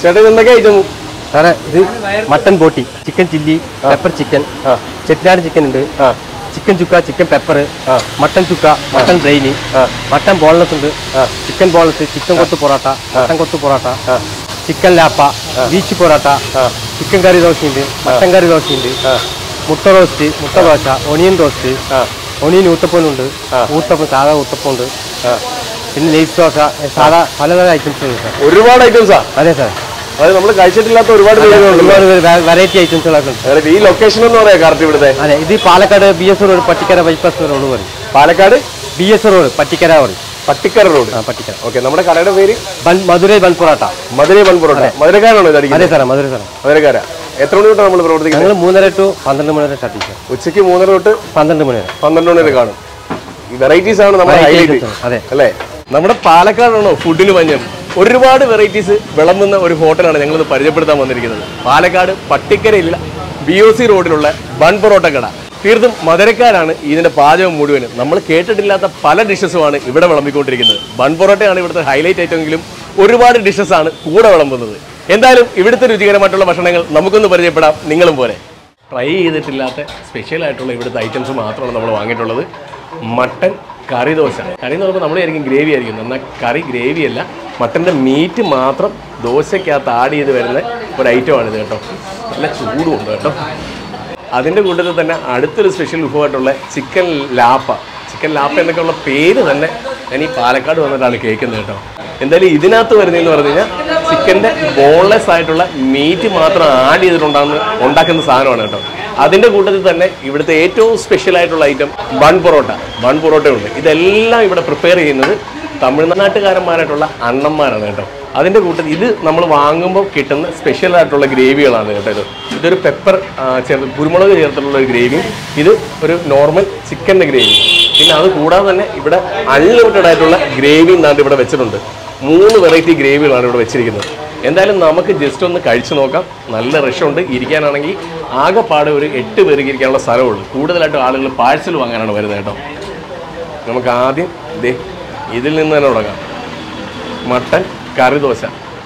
ചേട്ടാ ഇത് എന്തൊക്കെ ഐറ്റം സാറേ ഇത് മട്ടൻ ബോട്ടി ചിക്കൻ ചില്ലി പെപ്പർ ചിക്കൻ ആ. ചെട്ടിനാട് ചിക്കൻ ഉണ്ട് ആ ചിക്കൻ ചുക്ക ചിക്കൻ പെപ്പർ ആ. മട്ടൻ ചുക്ക മട്ടൻ ബ്രെയിനി മട്ടൻ ബോൺലെസ് ഉണ്ട് chicken boneless chicken kothu parotta mutton kothu parotta chicken ലാപ്പ ബീച്ച് പൊറോട്ട ചിക്കൻ കറി ദോശയുണ്ട് മട്ടൻ കറി ദോശയുണ്ട് മുട്ട റോസ്റ്റ് മുട്ട ദോശ ഒണിയൻ റോസ്റ്റ് ഒണിയൻ ഊത്തപ്പനുണ്ട് ഊത്തപ്പം സാധാ ഊത്തപ്പം ഉണ്ട് പിന്നെ നെയ്സ് ദോശ സാധാ പലതരം ഐറ്റംസ് ഉണ്ട് സാർ ഒരുപാട് ഐറ്റംസാ അതെ സാർ അതായത് നമ്മൾ കഴിച്ചിട്ടില്ലാത്ത ഒരുപാട് പേരുകളുണ്ട് ഒരുപാട് വെറൈറ്റി ഐറ്റംസുകളൊക്കെ ഉണ്ട് അതായത് ഈ ലൊക്കേഷൻ എന്ന് പറയാം കറക്റ്റ് ഇവിടുത്തെ അതെ ഇത് Palakkad B S road Pattikkara bypass road പറയും Palakkad B S road Pattikkara പറയും പട്ടിക്കര റോഡ് ആ പട്ടിക്കര ഓക്കെ നമ്മുടെ കടയുടെ പേര് ബൻ മധുരൈ ബൻ പൊറാട്ട മധുരൈ ബൺപുറോട്ട മധുരക്കാരാണോ ഇത് അതെ അടിക്കുന്നത് സാറേ മധുര സാറേ മധുരക്കാരാ എത്ര മണി തൊട്ടാണ് നമ്മൾ പ്രവർത്തിക്കുന്നത് ഞങ്ങൾ മൂന്നര ടു പന്ത്രണ്ട് മണി വരെ സ്റ്റാർട്ട് ചെയ്യും ഉച്ചയ്ക്ക് മൂന്നര തൊട്ട് പന്ത്രണ്ട് മണി വരെ പന്ത്രണ്ട് മണി വരെ കാണും ഈ വെറൈറ്റീസ് ആണ് നമ്മുടെ Variety ഹൈലൈറ്റ് items ആണ്. അതെ അല്ലേ നമ്മുടെ പാലക്കാടാണോ ഫുഡിന് മഞ്ഞം ഒരുപാട് വെറൈറ്റീസ് വിളമ്പുന്ന ഒരു ഹോട്ടലാണ് ഞങ്ങൾ പരിചയപ്പെടുത്താൻ വന്നിരിക്കുന്നത് പാലക്കാട് പട്ടിക്കരയിലുള്ള ബി ഒ സി റോഡിലുള്ള ബൺ പൊറോട്ട കട തീർത്തും മധുരക്കാരാണ് ഇതിന്റെ പാചകം മുഴുവനും നമ്മൾ കേട്ടിട്ടില്ലാത്ത പല ഡിഷസുമാണ് ഇവിടെ വിളമ്പിക്കൊണ്ടിരിക്കുന്നത് ബൺ പൊറോട്ടയാണ് ഇവിടുത്തെ ഹൈലൈറ്റ് ഐറ്റമെങ്കിലും ഒരുപാട് ഡിഷസ് ആണ് കൂടെ വിളമ്പുന്നത് എന്തായാലും ഇവിടുത്തെ രുചികരമായിട്ടുള്ള ഭക്ഷണങ്ങൾ നമുക്കൊന്ന് പരിചയപ്പെടാം നിങ്ങളും പോലെ ട്രൈ ചെയ്തിട്ടില്ലാത്ത സ്പെഷ്യൽ ആയിട്ടുള്ള ഇവിടുത്തെ ഐറ്റംസ് മാത്രമാണ് നമ്മൾ വാങ്ങിയിട്ടുള്ളത് മട്ടൻ കറി ദോശ കറി എന്ന് പറയുമ്പോൾ നമ്മൾ ആയിരിക്കും ഗ്രേവി ആയിരിക്കും എന്നാൽ കറി ഗ്രേവി അല്ല മട്ടൻ്റെ മീറ്റ് മാത്രം ദോശയ്ക്കകത്ത് ആഡ് ചെയ്ത് വരുന്ന ഒരു ഐറ്റമാണിത് കേട്ടോ നല്ല ചൂടുമുണ്ട് കേട്ടോ അതിൻ്റെ കൂട്ടത്തിൽ തന്നെ അടുത്തൊരു സ്പെഷ്യൽ വിഭവമായിട്ടുള്ള ചിക്കൻ ലാപ്പ ചിക്കൻ ലാപ്പ എന്നൊക്കെയുള്ള പേര് തന്നെ ഞാൻ ഈ പാലക്കാട് വന്നിട്ടാണ് കേൾക്കുന്നത് കേട്ടോ എന്തായാലും ഇതിനകത്ത് വരുന്നതെന്ന് പറഞ്ഞു കഴിഞ്ഞാൽ ചിക്കൻ്റെ ബോൺലെസ് ആയിട്ടുള്ള മീറ്റ് മാത്രം ആഡ് ചെയ്തിട്ടുണ്ടാകുന്ന ഉണ്ടാക്കുന്ന സാധനമാണ് കേട്ടോ അതിൻ്റെ കൂട്ടത്തിൽ തന്നെ ഇവിടുത്തെ ഏറ്റവും സ്പെഷ്യൽ ആയിട്ടുള്ള ഐറ്റം ബൺ പൊറോട്ട ബൺ പൊറോട്ടയുണ്ട് ഇതെല്ലാം ഇവിടെ പ്രിപ്പയർ ചെയ്യുന്നത് തമിഴ്നാട്ടുകാരന്മാരായിട്ടുള്ള അണ്ണന്മാരാണ് കേട്ടോ അതിൻ്റെ കൂട്ടത്തിൽ ഇത് നമ്മൾ വാങ്ങുമ്പോൾ കിട്ടുന്ന സ്പെഷ്യൽ ആയിട്ടുള്ള ഗ്രേവികളാണ് കേട്ടോ ഇത് ഇതൊരു പെപ്പർ ചേർത്ത് കുരുമുളക് ചേർത്തിട്ടുള്ള ഒരു ഗ്രേവിയും ഇത് ഒരു നോർമൽ ചിക്കൻ്റെ ഗ്രേവി പിന്നെ അത് കൂടാതെ തന്നെ ഇവിടെ അൺലിമിറ്റഡ് ആയിട്ടുള്ള ഗ്രേവിയും നാണ്ട് ഇവിടെ വെച്ചിട്ടുണ്ട് മൂന്ന് വെറൈറ്റി ഗ്രേവികളാണ് ഇവിടെ വെച്ചിരിക്കുന്നത് എന്തായാലും നമുക്ക് ജസ്റ്റ് ഒന്ന് കഴിച്ചു നോക്കാം നല്ല റഷുണ്ട് ഇരിക്കാനാണെങ്കിൽ ആകെപ്പാടെ ഒരു എട്ട് പേർക്ക് ഇരിക്കാനുള്ള സ്ഥലമുള്ളൂ കൂടുതലായിട്ടും ആളുകൾ പാഴ്സൽ വാങ്ങാനാണ് വരുന്നത് കേട്ടോ നമുക്ക് ആദ്യം ദേ ഇതിൽ നിന്ന് തന്നെ തുടങ്ങാം മട്ടൻ കറി ദോശ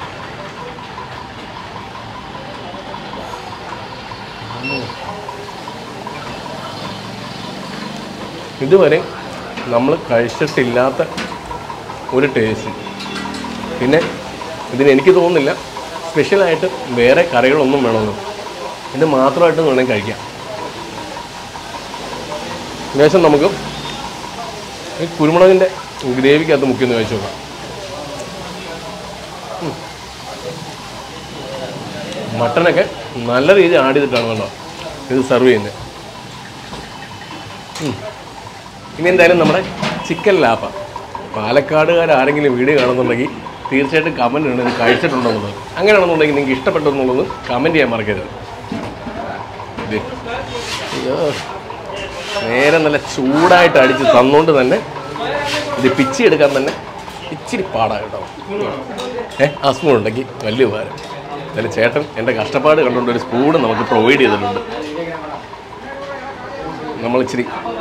ഇതുവരെ നമ്മൾ കഴിച്ചിട്ടില്ലാത്ത ഒരു ടേസ്റ്റ് പിന്നെ ഇതിന് എനിക്ക് തോന്നുന്നില്ല സ്പെഷ്യലായിട്ട് വേറെ കറികളൊന്നും വേണമെന്ന് ഇത് മാത്രമായിട്ട് വേണമെങ്കിൽ കഴിക്കാം ശേഷം നമുക്ക് ഈ കുരുമുളകിൻ്റെ ഗ്രേവിക്കകത്ത് മുക്കിയൊന്ന് കഴിച്ചു നോക്കാം ഉം. മട്ടനൊക്കെ നല്ല രീതിയിൽ ആഡ് ചെയ്തിട്ടാണ് കേട്ടോ ഇത് സെർവ് ചെയ്യുന്നത് ഉം. ഇനി എന്തായാലും നമ്മുടെ ചിക്കൻ ലാപ്പ പാലക്കാടുകാർ ആരെങ്കിലും വീഡിയോ കാണുന്നുണ്ടെങ്കിൽ തീർച്ചയായിട്ടും കമൻറ്റ് ഉണ്ട് ഇത് കഴിച്ചിട്ടുണ്ടോ എന്നുള്ളത് അങ്ങനെയാണെന്നുണ്ടെങ്കിൽ നിങ്ങൾക്ക് ഇഷ്ടപ്പെട്ടു എന്നുള്ളത് കമൻറ്റ് ചെയ്യാൻ മറക്കരുത് ഇത് അയ്യോ നേരെ നല്ല ചൂടായിട്ട് അടിച്ച് തന്നുകൊണ്ട് തന്നെ ഇത് പിച്ചി എടുക്കാൻ തന്നെ ഇച്ചിരി പാടാ കേട്ടോ ഏ ആ സ്പൂൺ ഉണ്ടെങ്കിൽ വലിയ ഉപകാരം എന്തായാലും ചേട്ടൻ എൻ്റെ കഷ്ടപ്പാട് കണ്ടുകൊണ്ട് ഒരു സ്പൂൺ നമുക്ക് പ്രൊവൈഡ് ചെയ്തിട്ടുണ്ട് നമ്മൾ ഇച്ചിരി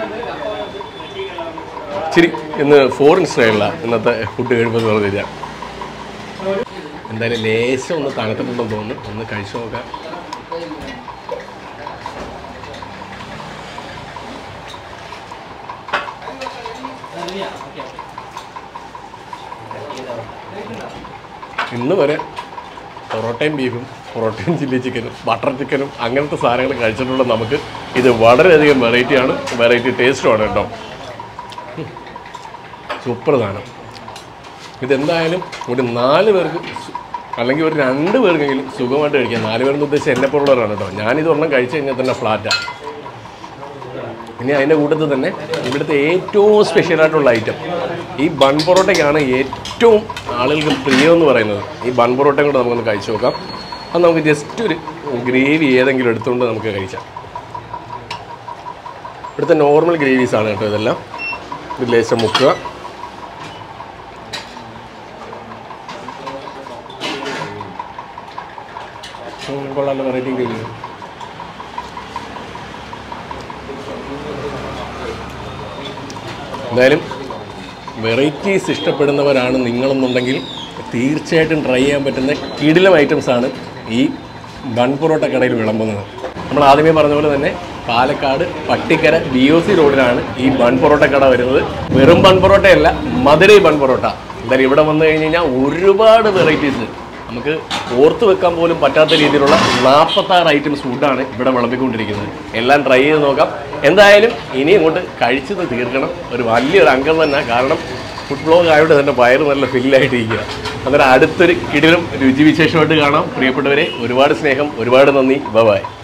ഇച്ചിരി ഇന്ന് ഫോറിൻ സ്റ്റൈലിലാണ് ഇന്നത്തെ ഫുഡ് കഴിയുമ്പോൾ എന്ന് പറഞ്ഞു കഴിഞ്ഞാൽ എന്തായാലും ലേശം ഒന്ന് തണുത്തിട്ടുണ്ടെന്ന് തോന്നുന്നു ഒന്ന് കഴിച്ചു നോക്കാം ഇന്ന് വരെ പൊറോട്ടയും ബീഫും പൊറോട്ടയും ചില്ലി ചിക്കനും ബട്ടർ ചിക്കനും അങ്ങനത്തെ സാധനങ്ങൾ കഴിച്ചിട്ടുള്ള നമുക്ക് ഇത് വളരെയധികം വെറൈറ്റിയാണ് വെറൈറ്റി ടേസ്റ്റുമാണ് കേട്ടോ സൂപ്പർ സാധനം ഇതെന്തായാലും ഒരു നാല് പേർക്ക് സു- അല്ലെങ്കിൽ ഒരു രണ്ട് പേർക്കെങ്കിലും സുഖമായിട്ട് കഴിക്കാം നാല് പേരെന്ന് ഉദ്ദേശിച്ച് എന്നെ പോലുള്ളവരാണ് കേട്ടോ ഞാനിത് ഒരെണ്ണം കഴിച്ചു കഴിഞ്ഞാൽ തന്നെ ഫ്ലാറ്റാണ് ഇനി അതിൻ്റെ കൂട്ടത്തിൽ തന്നെ ഇവിടുത്തെ ഏറ്റവും സ്പെഷ്യലായിട്ടുള്ള ഐറ്റം ഈ ബൺ പൊറോട്ടയ്ക്കാണ് ഏറ്റവും ആളുകൾക്ക് പ്രിയം എന്ന് പറയുന്നത് ഈ ബൺ പൊറോട്ടയും കൂടെ നമുക്കൊന്ന് കഴിച്ചു നോക്കാം അത് നമുക്ക് ജസ്റ്റ് ഒരു ഗ്രേവി ഏതെങ്കിലും എടുത്തുകൊണ്ട് നമുക്ക് കഴിക്കാം ഇവിടുത്തെ നോർമൽ ഗ്രേവീസാണ് കേട്ടോ ഇതെല്ലാം ഇത് ലേശം മുക്കുക ഉം, കൊള്ളാലോ വെറൈറ്റി ഗ്രേവി എന്തായാലും വെറൈറ്റീസ് ഇഷ്ടപ്പെടുന്നവരാണ് നിങ്ങളെന്നുണ്ടെങ്കിൽ തീർച്ചയായിട്ടും ട്രൈ ചെയ്യാൻ പറ്റുന്ന കിടിലം ഐറ്റംസ് ആണ് ഈ ബൺ പൊറോട്ട കടയിൽ വിളമ്പുന്നത് നമ്മൾ ആദ്യമേ പറഞ്ഞ പോലെ തന്നെ Palakkad Pattikkara B O C റോഡിലാണ് ഈ ബൺ പൊറോട്ട കട വരുന്നത് വെറും ബൺ പൊറോട്ടയല്ല മധുരൈ ബൺ പൊറോട്ട എന്തായാലും ഇവിടെ വന്നു കഴിഞ്ഞ് കഴിഞ്ഞാൽ ഒരുപാട് വെറൈറ്റീസ് നമുക്ക് ഓർത്ത് വെക്കാൻ പോലും പറ്റാത്ത രീതിയിലുള്ള നാൽപ്പത്താറ് ഐറ്റംസ് ഫുഡാണ് ഇവിടെ വിളമ്പിക്കൊണ്ടിരിക്കുന്നത് എല്ലാം ട്രൈ ചെയ്ത് നോക്കാം എന്തായാലും ഇനി ഇങ്ങോട്ട് കഴിച്ചത് തീർക്കണം ഒരു വലിയൊരു അംഗം തന്നെ കാരണം ഫുഡ് ബ്ലോഗ് ആയതുകൊണ്ട് തന്നെ വയറ് നല്ല ഫില്ലായിട്ടിരിക്കുക അന്നേരം അടുത്തൊരു കിടിലും രുചിവിശേഷമായിട്ട് കാണാം പ്രിയപ്പെട്ടവരെ ഒരുപാട് സ്നേഹം ഒരുപാട് നന്ദി ബൈ